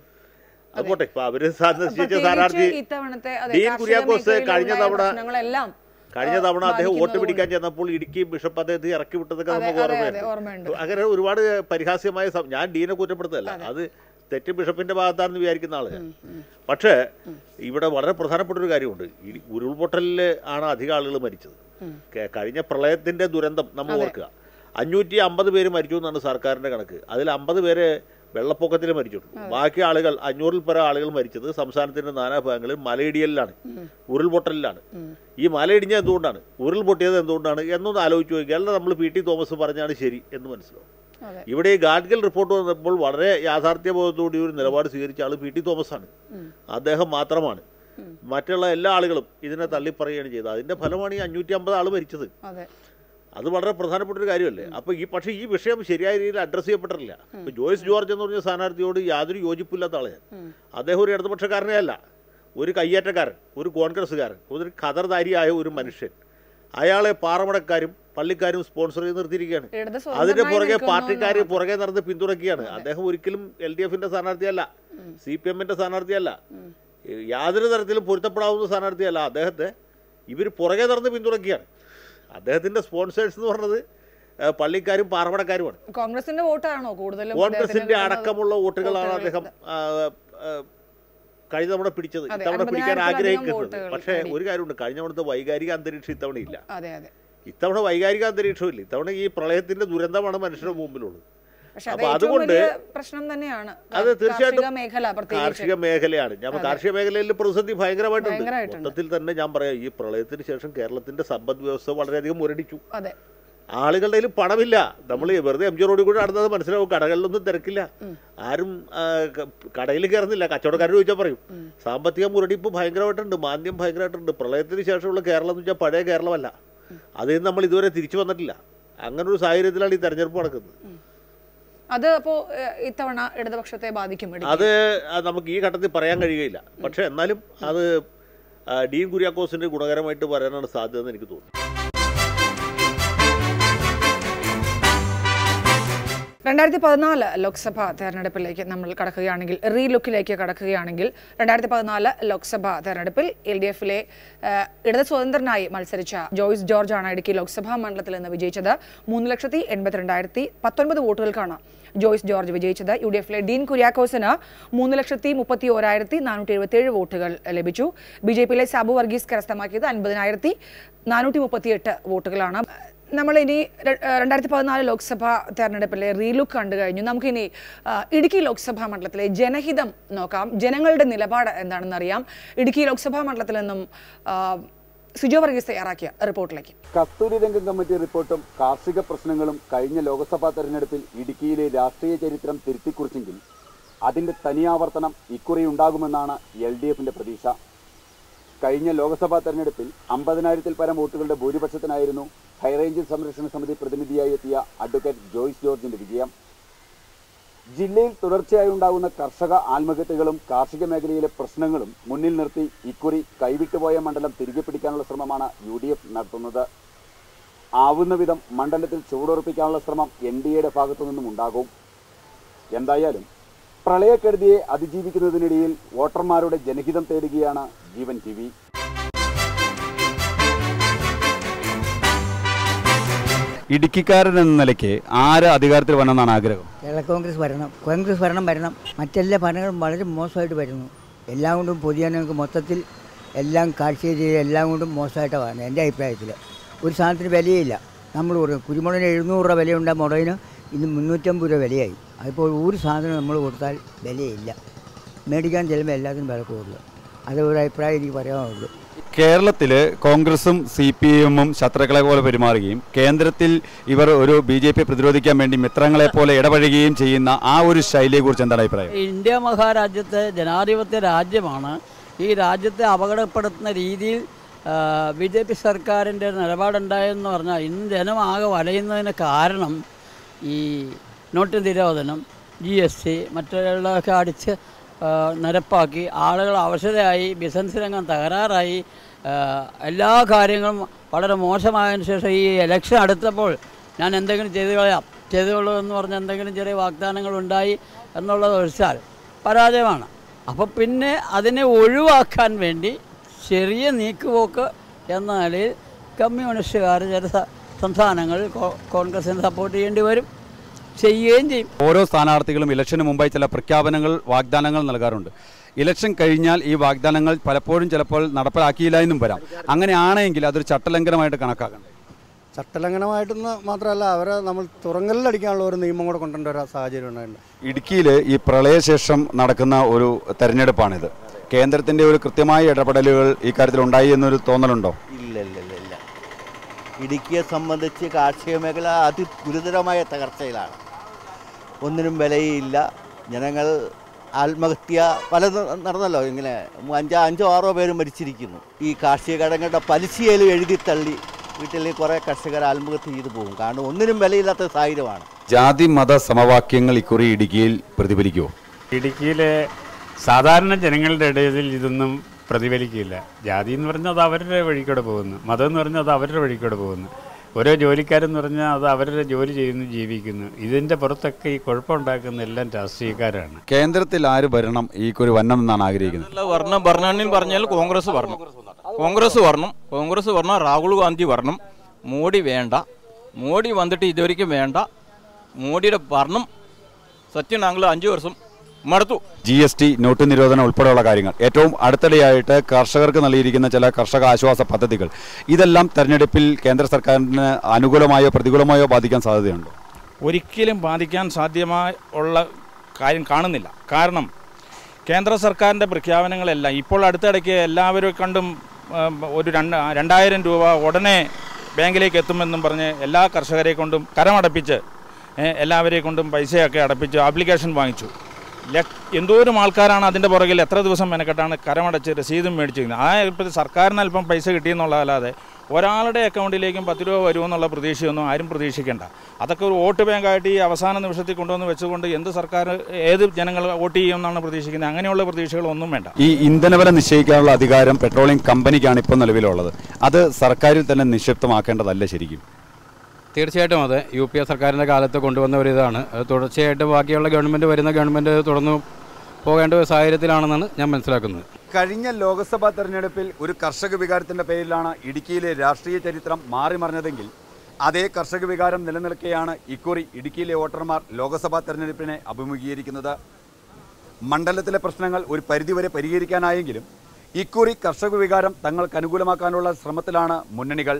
അത് പോട്ടെ ഇപ്പൊ അവര് സന്ദർശിച്ച പ്രത്യേകിച്ച് സ്ഥാനാർത്ഥി ഇത്തവണത്തെ അതെ, ഡീൻ കാർഷിക കുര്യാക്കോസ് മേഖലയിലുള്ള കഴിഞ്ഞ തവണ പ്രശ്നങ്ങളെല്ലാം കഴിഞ്ഞ ആ, തവണ അദ്ദേഹം വോട്ട് ബാധിക്കുന്നത് പിടിക്കാൻ ചെന്നപ്പോൾ ഇടുക്കി ബിഷപ്പ് അദ്ദേഹത്തെ ഇറക്കി വിട്ടതൊക്കെ അതെ, നമുക്ക് അതെ, ഓർമ്മയുണ്ട് അതെ, ഓർമ്മയുണ്ട്. അങ്ങനെ ഒരുപാട് പരിഹാസ്യമായ സം- ഞാൻ ഡീനെ കുറ്റപ്പെടുത്തല്ല അത് തെറ്റ് ബിഷപ്പിന്റെ ഭാഗത്താണെന്ന് വിചാരിക്കുന്ന ആള് ഞാൻ. പക്ഷേ ഇവിടെ വളരെ പ്രധാനപ്പെട്ട ഒരു കാര്യമുണ്ട് ഈ ഉരുൾപൊട്ടലിൽ ആണ് അധികം ആളുകൾ മരിച്ചത് കെ- കഴിഞ്ഞ പ്രളയത്തിന്റെ ദുരന്തം നമ്മൾ ഓർക്കുക അഞ്ഞൂറ്റി അമ്പത് പേര് മരിച്ചു എന്നാണ് സർക്കാരിന്റെ കണക്ക് അതിൽ അമ്പത് പേര് വെള്ളപ്പൊക്കത്തിൽ മരിച്ചിട്ടുണ്ട് ബാക്കി ആളുകൾ അഞ്ഞൂറിൽ പരം ആളുകൾ മരിച്ചത് സംസ്ഥാനത്തിന്റെ നാനാഭാഗങ്ങളിൽ മലയിടിയലിലാണ് ഉരുൾപൊട്ടലിലാണ് ഈ മലയിടിഞ്ഞത് എന്തുകൊണ്ടാണ് ഉരുൾപൊട്ടിയത് എന്തുകൊണ്ടാണ് എന്നൊന്ന് ആലോചിച്ച് നോക്കിയാൽ നമ്മൾ പി ടി തോമസ് പറഞ്ഞാണ് ശരി എന്ന് മനസ്സിലാവും അതെ. ഇവിടെ ഈ ഗാഡ്ഗൽ റിപ്പോർട്ട് വന്നപ്പോൾ വളരെ യാഥാർത്ഥ്യബോധത്തോടെ ഒരു നിലപാട് സ്വീകരിച്ച ആൾ പി ടി തോമസ് ആണ് അദ്ദേഹം മാത്രമാണ് മറ്റുള്ള എല്ലാ ആളുകളും ഇതിനെ തള്ളിപ്പറയുകയാണ് ചെയ്തത് അതിന്റെ ഫലമാണ് ഈ അഞ്ഞൂറ്റി അമ്പത് ആൾ മരിച്ചത് അതെ അത് വളരെ പ്രധാനപ്പെട്ട ഒരു കാര്യമല്ലേ അപ്പൊ ഈ പക്ഷേ ഈ വിഷയം ശരിയായ രീതിയിൽ അഡ്രസ്സ് ചെയ്യപ്പെട്ടിട്ടില്ല ഇപ്പൊ ജോയ്സ് ജോർജ് എന്ന് പറഞ്ഞ സ്ഥാനാർത്ഥിയോട് യാതൊരു യോജിപ്പില്ലാത്ത ആളെ അദ്ദേഹം ഒരു ഇടതുപക്ഷക്കാരനേ അല്ല ഒരു കയ്യേറ്റക്കാരൻ ഒരു കോൺഗ്രസ്സുകാരൻ ഒരു ഖദർധാരിയായ ഒരു മനുഷ്യൻ അയാളെ പാറമടക്കാരും പള്ളിക്കാരും സ്പോൺസർ ചെയ്ത് നിർത്തിയിരിക്കുകയാണ് ഇടത് അതിന്റെ സ്വതന്ത്രമായി പുറകെ നിൽക്കുന്നു പാർട്ടിക്കാർ എന്നാണ്. പുറകെ നടന്ന് പിന്തുണയ്ക്കുകയാണ് അദ്ദേഹം ഒരിക്കലും എൽ ഡി എഫിന്റെ സ്ഥാനാർത്ഥിയല്ല സി പി എമ്മിന്റെ സ്ഥാനാർത്ഥിയല്ല യാതൊരു തരത്തിലും പൊരുത്തപ്പെടാവുന്ന സ്ഥാനാർത്ഥിയല്ല അദ്ദേഹത്തെ ഇവർ പുറകെ നടന്ന് പിന്തുണയ്ക്കുകയാണ് അദ്ദേഹത്തിന്റെ സ്പോൺസേഴ്സ് എന്ന് പറഞ്ഞത് ആ, പള്ളിക്കാരും പാറമടക്കാരുമാണ് കോൺഗ്രസിന്റെ വോട്ടാണോ കൂടുതലും കോൺഗ്രസിന്റെ അദ്ദേഹത്തിന് കിട്ടുന്നത്? അടക്കമുള്ള വോട്ടുകളാണ് വോട്ടുകൾ അദ്ദേഹം ആ, ആ, കഴിഞ്ഞ തവണ പിടിച്ചത് അതെ, ഇത്തവണ പിടിക്കാൻ അൻപതിനായിരത്തിലധികം ആഗ്രഹിക്കുന്നത് വോട്ടുകൾ പക്ഷേ നേടി. ഒരു കാര്യമുണ്ട് കഴിഞ്ഞ തവണത്തെ വൈകാരിക അന്തരീക്ഷം ഇത്തവണ ഇല്ല അതെ അതെ ഇത്തവണ വൈകാരിക അന്തരീക്ഷമില്ല ഇത്തവണ ഈ പ്രളയത്തിന്റെ ദുരന്തമാണ് മനുഷ്യരുടെ മുമ്പിലുള്ളത് പക്ഷെ അത് അപ്പൊ ഏറ്റവും അതുകൊണ്ട് വലിയ പ്രശ്നം തന്നെയാണ് അത് തീർച്ചയായിട്ടും കാർഷിക മേഖല പ്രത്യേകിച്ച് കാർഷിക മേഖലയാണ് ഞാൻ കാർഷിക മേഖലയിൽ പ്രതിസന്ധി ഭയങ്കരമായിട്ടുണ്ട് ഭയങ്കരമായിട്ടുണ്ട്. മൊത്തത്തിൽ തന്നെ ഞാൻ പറയാം ഈ പ്രളയത്തിന് ശേഷം കേരളത്തിന്റെ സമ്പദ് വ്യവസ്ഥ വളരെയധികം മുരടിച്ചു അതെ ആളുകളുടെ കയ്യിൽ പണമില്ല നമ്മൾ വെറുതെ എം ജി റോഡിൽ കൂടെ നടന്നത് മനസ്സിലാവും കടകളിലൊന്നും തിരക്കില്ല ആരും ആ, ക- കടയിൽ കയറുന്നില്ല കച്ചവടക്കാർ ചോദിച്ചാൽ പറയും സാമ്പത്തിക മുരടിപ്പ് ഭയങ്കരമായിട്ടുണ്ട് മാന്ദ്യം ഭയങ്കരമായിട്ടുണ്ട് പ്രളയത്തിന് ശേഷമുള്ള കേരളം എന്ന് വെച്ചാൽ പഴയ കേരളമല്ല അതിൽ നിന്ന് നമ്മൾ ഇതുവരെ തിരിച്ചു വന്നിട്ടില്ല അങ്ങനെ ഒരു സാഹചര്യത്തിലാണ് ഈ തെരഞ്ഞെടുപ്പ് നടക്കുന്നത് അത് അപ്പോ ഏഹ്, ഇത്തവണ ഇടതുപക്ഷത്തെ ബാധിക്കും ഇടുക്കി. അത് ആ, നമുക്ക് ഈ ഘട്ടത്തിൽ പറയാൻ കഴിയുകയില്ല പക്ഷെ എന്നാലും അത് ആ, ഡീൻ കുര്യാക്കോസിന്റെ ഗുണകരമായിട്ട് വരാനാണ് സാധ്യത എന്ന് എനിക്ക് തോന്നുന്നു രണ്ടായിരത്തി പതിനാല് ലോക്സഭാ തെരഞ്ഞെടുപ്പിലേക്ക് നമ്മൾ കടക്കുകയാണെങ്കിൽ റീ ലുക്കിലേക്ക് കടക്കുകയാണെങ്കിൽ രണ്ടായിരത്തി പതിനാല് ലോക്സഭാ തെരഞ്ഞെടുപ്പിൽ എൽ ഡി എഫിലെ ഇടത് സ്വതന്ത്രനായി മത്സരിച്ച ജോയ്സ് ജോർജ് ആണ് ഇടുക്കി ലോക്സഭാ മണ്ഡലത്തിൽ നിന്ന് വിജയിച്ചത് മൂന്ന് ലക്ഷത്തി എൺപത്തിരണ്ടായിരത്തി പത്തൊൻപത് വോട്ടുകൾക്കാണ് ജോയ്സ് ജോർജ് വിജയിച്ചത് യു ഡി എഫിലെ ഡീൻ കുര്യാക്കോസിന് മൂന്ന് ലക്ഷത്തി മുപ്പത്തി ഓരായിരത്തി നാനൂറ്റി എഴുപത്തിയേഴ് വോട്ടുകൾ ലഭിച്ചു ബി ജെ പിയിലെ സാബു വർഗീസ് കരസ്ഥമാക്കിയത് അൻപതിനായിരത്തി നാനൂറ്റി മുപ്പത്തിയെട്ട് വോട്ടുകളാണ് നമ്മൾ ഇനി രണ്ടായിരത്തി പതിനാല് ലോക്സഭാ തെരഞ്ഞെടുപ്പിലെ റീലുക്ക് കണ്ടു കഴിഞ്ഞു നമുക്കിനി ആ, ഇടുക്കി ലോക്സഭാ മണ്ഡലത്തിലെ ജനഹിതം നോക്കാം ജനങ്ങളുടെ നിലപാട് എന്താണെന്ന് അറിയാം ഇടുക്കി ലോക്സഭാ മണ്ഡലത്തിൽ നിന്നും ആ, സുജോ വർഗീസ് തയ്യാറാക്കിയ റിപ്പോർട്ടിലേക്ക് കസ്തൂരി രംഗം കമ്മിറ്റി റിപ്പോർട്ടും കാർഷിക പ്രശ്നങ്ങളും കഴിഞ്ഞ ലോക്സഭാ തെരഞ്ഞെടുപ്പിൽ ഇടുക്കിയിലെ രാഷ്ട്രീയ ചരിത്രം തിരുത്തിക്കുറിച്ചെങ്കിൽ അതിന്റെ തനിയാവർത്തനം ഇക്കുറി ഉണ്ടാകുമെന്നാണ് എൽ ഡി എഫിന്റെ പ്രതീക്ഷ കഴിഞ്ഞ ലോക്സഭാ തെരഞ്ഞെടുപ്പിൽ അമ്പതിനായിരത്തിൽ പരം വോട്ടുകളുടെ ഭൂരിപക്ഷത്തിനായിരുന്നു ഹൈറേഞ്ച് സംരക്ഷണ സമിതി പ്രതിനിധിയായി എത്തിയ അഡ്വക്കേറ്റ് ജോയ്സ് ജോർജിന്റെ വിജയം ജില്ലയിൽ തുടർച്ചയായി ഉണ്ടാകുന്ന കർഷക ആത്മഹത്യകളും കാർഷിക മേഖലയിലെ പ്രശ്നങ്ങളും മുന്നിൽ നിർത്തി ഇക്കുറി കൈവിട്ടുപോയ മണ്ഡലം തിരികെ പിടിക്കാനുള്ള ശ്രമമാണ് യു ഡി എഫ് നടത്തുന്നത് ആവുന്ന വിധം മണ്ഡലത്തിൽ ചൂടുറപ്പിക്കാനുള്ള ശ്രമം എൻ ഡി എയുടെ ഭാഗത്തു നിന്നും ഉണ്ടാകും എന്തായാലും പ്രളയക്കെടുതിയെ അതിജീവിക്കുന്നതിനിടയിൽ വോട്ടർമാരുടെ ജനഹിതം തേടുകയാണ് ജീവൻ ടി വി ഇടുക്കിക്കാരൻ എന്ന നിലയ്ക്ക് ആര് അധികാരത്തിൽ വരണമെന്നാണ് ആഗ്രഹം കേരള കോൺഗ്രസ് ഭരണം കോൺഗ്രസ് ഭരണം വരണം മറ്റെല്ലാ ഭരണങ്ങളും വളരെ മോശമായിട്ട് വരുന്നു എല്ലാം കൊണ്ടും പൊതുജനങ്ങൾക്ക് മൊത്തത്തിൽ എല്ലാം കാഴ്ച ചെയ്ത് എല്ലാം കൊണ്ടും മോശമായിട്ടാണ് വരുന്നത് എൻ്റെ അഭിപ്രായത്തിൽ ഒരു സാധനത്തിന് വിലയില്ല നമ്മൾ പറയും കുരുമുളകിന് എഴുന്നൂറ് രൂപ വിലയുണ്ട മുളകിന് ഇന്ന് മുന്നൂറ്റമ്പത് രൂപ വിലയായി അതിപ്പോൾ ഒരു സാധനം നമ്മൾ കൊടുത്താൽ വിലയില്ല മേടിക്കാൻ ചെല്ലുമ്പോൾ എല്ലാത്തിനും വില കൂടുതൽ അത് ഒരു അഭിപ്രായം എനിക്ക് പറയാനുള്ളൂ കേരളത്തിൽ കോൺഗ്രസും സി പി എമ്മും ശത്രുക്കളെ പോലെ പെരുമാറുകയും കേന്ദ്രത്തിൽ ഇവർ ഒരു ബി ജെ പി പ്രതിരോധിക്കാൻ വേണ്ടി മിത്രങ്ങളെ പോലെ ഇടപഴകുകയും ചെയ്യുന്ന ആ ഒരു ശൈലിയെക്കുറിച്ച് എന്താണ് അഭിപ്രായം ഇന്ത്യ മഹാരാജ്യത്തെ ജനാധിപത്യ രാജ്യമാണ് ഈ രാജ്യത്തെ അപകടപ്പെടുത്തുന്ന രീതിയിൽ ബി ജെ പി സർക്കാരിൻ്റെ നിലപാടുണ്ടായെന്ന് പറഞ്ഞാൽ ഇന്ന് ജനമാകെ വലയുന്നതിന് കാരണം ഈ നോട്ട് നിരോധനം ജി എസ് ടി മറ്റുള്ളതൊക്കെ അടിച്ച് ആ, നിരപ്പാക്കി ആളുകൾ അവശതയായി ബിസിനസ് രംഗം തകരാറായി ആ, എല്ലാ കാര്യങ്ങളും വളരെ മോശമായതിനു ശേഷം ഈ ഇലക്ഷൻ അടുത്തപ്പോൾ ഞാൻ എന്തെങ്കിലും ചെയ്തു കളയാം ചെയ്തുകൊള്ളൂ എന്ന് പറഞ്ഞ് എന്തെങ്കിലും ചെറിയ വാഗ്ദാനങ്ങൾ ഉണ്ടായി എന്നുള്ളത് ഒഴിച്ചാൽ പരാജയമാണ് അപ്പോൾ പിന്നെ അതിനെ ഒഴിവാക്കാൻ വേണ്ടി ചെറിയ നീക്കുപോക്ക് എന്ന നിലയിൽ കമ്മ്യൂണിസ്റ്റുകാർ ചില സ- സംസ്ഥാനങ്ങളിൽ കോ- കോൺഗ്രസിന് സപ്പോർട്ട് ചെയ്യേണ്ടി വരും ചെയ്യുകയും ചെയ്യും ഓരോ സ്ഥാനാർത്ഥികളും ഇലക്ഷന് മുമ്പായി ചില പ്രഖ്യാപനങ്ങൾ വാഗ്ദാനങ്ങൾ നൽകാറുണ്ട് ഇലക്ഷൻ കഴിഞ്ഞാൽ ഈ വാഗ്ദാനങ്ങൾ പലപ്പോഴും ചിലപ്പോൾ നടപ്പിലാക്കിയില്ല എന്നും വരാം അങ്ങനെയാണെങ്കിൽ അതൊരു ചട്ടലംഘനമായിട്ട് കണക്കാക്കണം ചട്ടലംഘനമായിട്ടെന്ന് മാത്രമല്ല അവരെ നമ്മൾ തുറങ്കലിലടിക്കാനുള്ള ഒരു നിയമം കൂടെ കൊണ്ടുവരേണ്ട ഒരു സാഹചര്യം ഉണ്ടായിട്ടുണ്ട് ഇടുക്കിയിൽ ഈ പ്രളയശേഷം നടക്കുന്ന ഒരു തെരഞ്ഞെടുപ്പാണിത് കേന്ദ്രത്തിന്റെ ഒരു കൃത്യമായ ഇടപെടലുകൾ ഈ കാര്യത്തിൽ ഉണ്ടായി എന്നൊരു തോന്നലുണ്ടോ ഇല്ല ഇല്ല ഇല്ല ഇല്ല ഇടുക്കിയെ സംബന്ധിച്ച് കാർഷിക മേഖല അതിഗുരുതരമായ തകർച്ചയിലാണ് ഒന്നിനും വിലയില്ല ജനങ്ങൾ ആത്മഹത്യ പലതും നടന്നല്ലോ ഇങ്ങനെ അഞ്ചോ അഞ്ചോ ആറോ പേര് മരിച്ചിരിക്കുന്നു ഈ കാർഷിക കടങ്ങളുടെ പലിശയിലും എഴുതി തള്ളി വീട്ടിൽ കുറേ കർഷകർ ആത്മഹത്യ ചെയ്തു പോകും കാരണം ഒന്നിനും വിലയില്ലാത്ത സാഹചര്യമാണ് ജാതി മത സമവാക്യങ്ങൾ ഇക്കുറി ഇടുക്കിയിൽ പ്രതിഫലിക്കുമോ ഇടുക്കിയിലെ സാധാരണ ജനങ്ങളുടെ ഇടയിൽ ഇതൊന്നും പ്രതിഫലിക്കില്ല ജാതി എന്ന് പറഞ്ഞാൽ അത് അവരുടെ വഴിക്കൂടെ പോകുന്നു മതം എന്ന് പറഞ്ഞാൽ അത് അവരുടെ വഴിക്കൂടെ പോകുന്നു ഓരോ ജോലിക്കാരെന്ന് പറഞ്ഞാൽ അത് അവരുടെ ജോലി ചെയ്യുന്നു ജീവിക്കുന്നു ഇതിൻ്റെ പുറത്തൊക്കെ ഈ കുഴപ്പമുണ്ടാക്കുന്ന എല്ലാം രാഷ്ട്രീയക്കാരാണ് കേന്ദ്രത്തിൽ ആര് ഭരണം ഈ കുറി വരണം എന്നാണ് ആഗ്രഹിക്കുന്നത് വരണം ഭരണഘടനയിൽ പറഞ്ഞാൽ കോൺഗ്രസ് വരണം കോൺഗ്രസ് വരണം കോൺഗ്രസ് വരണം രാഹുൽ ഗാന്ധി വരണം മോഡി വേണ്ട മോഡി വന്നിട്ട് ഇതുവരെയ്ക്കും വേണ്ട മോഡിയുടെ ഭരണം സത്യനാങ്ങൾ അഞ്ച് വർഷം മടുത്തു ജി എസ് ടി നോട്ട് നിരോധനം ഉൾപ്പെടെയുള്ള കാര്യങ്ങൾ ഏറ്റവും അടുത്തിടെയായിട്ട് കർഷകർക്ക് നൽകിയിരിക്കുന്ന ചില കർഷക ആശ്വാസ പദ്ധതികൾ ഇതെല്ലാം തെരഞ്ഞെടുപ്പിൽ കേന്ദ്ര സർക്കാരിന് അനുകൂലമായോ പ്രതികൂലമായോ ബാധിക്കാൻ സാധ്യതയുണ്ടോ ഒരിക്കലും ബാധിക്കാൻ സാധ്യമായ ഉള്ള കാര്യം കാണുന്നില്ല കാരണം കേന്ദ്ര സർക്കാരിൻ്റെ പ്രഖ്യാപനങ്ങളെല്ലാം ഇപ്പോൾ അടുത്തിടയ്ക്ക് എല്ലാവരും കണ്ടും ഉം, ഒരു രണ്ട് രണ്ടായിരം രൂപ ഉടനെ ബാങ്കിലേക്ക് എത്തുമെന്നും പറഞ്ഞ് എല്ലാ കർഷകരെ കൊണ്ടും കരമടപ്പിച്ച് ഏ, എല്ലാവരെ കൊണ്ടും പൈസയൊക്കെ അടപ്പിച്ച് ആപ്ലിക്കേഷൻ വാങ്ങിച്ചു ലക്ഷ എന്തോരം ആൾക്കാരാണ് അതിൻ്റെ പുറകിൽ എത്ര ദിവസം മെനക്കെട്ടാണ് കരമടച്ച് രസീതും മേടിച്ചിരുന്നത് ആ ഇപ്പോൾ സർക്കാരിന് അല്പം പൈസ കിട്ടിയെന്നുള്ളതല്ലാതെ ഒരാളുടെ അക്കൗണ്ടിലേക്കും പത്ത് രൂപ വരുമെന്നുള്ള പ്രതീക്ഷയൊന്നും ആരും പ്രതീക്ഷിക്കേണ്ട അതൊക്കെ ഒരു വോട്ട് ബാങ്കായിട്ട് ഈ അവസാന നിമിഷത്തിൽ കൊണ്ടുവന്ന് വെച്ചുകൊണ്ട് എന്ത് സർക്കാർ ഏത് ജനങ്ങൾ വോട്ട് ചെയ്യുമെന്നാണ് പ്രതീക്ഷിക്കുന്നത് അങ്ങനെയുള്ള പ്രതീക്ഷകളൊന്നും വേണ്ട ഈ ഇന്ധനവില നിശ്ചയിക്കാനുള്ള അധികാരം പെട്രോളിയം കമ്പനിക്കാണ് ഇപ്പോൾ നിലവിലുള്ളത് അത് സർക്കാരിൽ തന്നെ നിക്ഷിപ്തമാക്കേണ്ടതല്ല ശരിക്കും തീർച്ചയായിട്ടും അതെ യു പി എ സർക്കാരിൻ്റെ കാലത്ത് കൊണ്ടുവന്ന ഒരു ഇതാണ് അത് തുടർച്ചയായിട്ട് ബാക്കിയുള്ള ഗവൺമെൻറ് വരുന്ന ഗവൺമെൻറ് തുടർന്ന് പോകേണ്ട ഒരു സാഹചര്യത്തിലാണെന്നാണ് ഞാൻ മനസ്സിലാക്കുന്നത് കഴിഞ്ഞ ലോക്സഭാ തെരഞ്ഞെടുപ്പിൽ ഒരു കർഷക വികാരത്തിന്റെ പേരിലാണ് ഇടുക്കിയിലെ രാഷ്ട്രീയ ചരിത്രം മാറിമറിഞ്ഞതെങ്കിൽ അതേ കർഷക വികാരം നിലനിൽക്കെയാണ് ഇക്കുറി ഇടുക്കിയിലെ വോട്ടർമാർ ലോക്സഭാ തെരഞ്ഞെടുപ്പിനെ അഭിമുഖീകരിക്കുന്നത് മണ്ഡലത്തിലെ പ്രശ്നങ്ങൾ ഒരു പരിധിവരെ പരിഹരിക്കാനായെങ്കിലും ഇക്കുറി കർഷക വികാരം തങ്ങൾക്ക് അനുകൂലമാക്കാനുള്ള ശ്രമത്തിലാണ് മുന്നണികൾ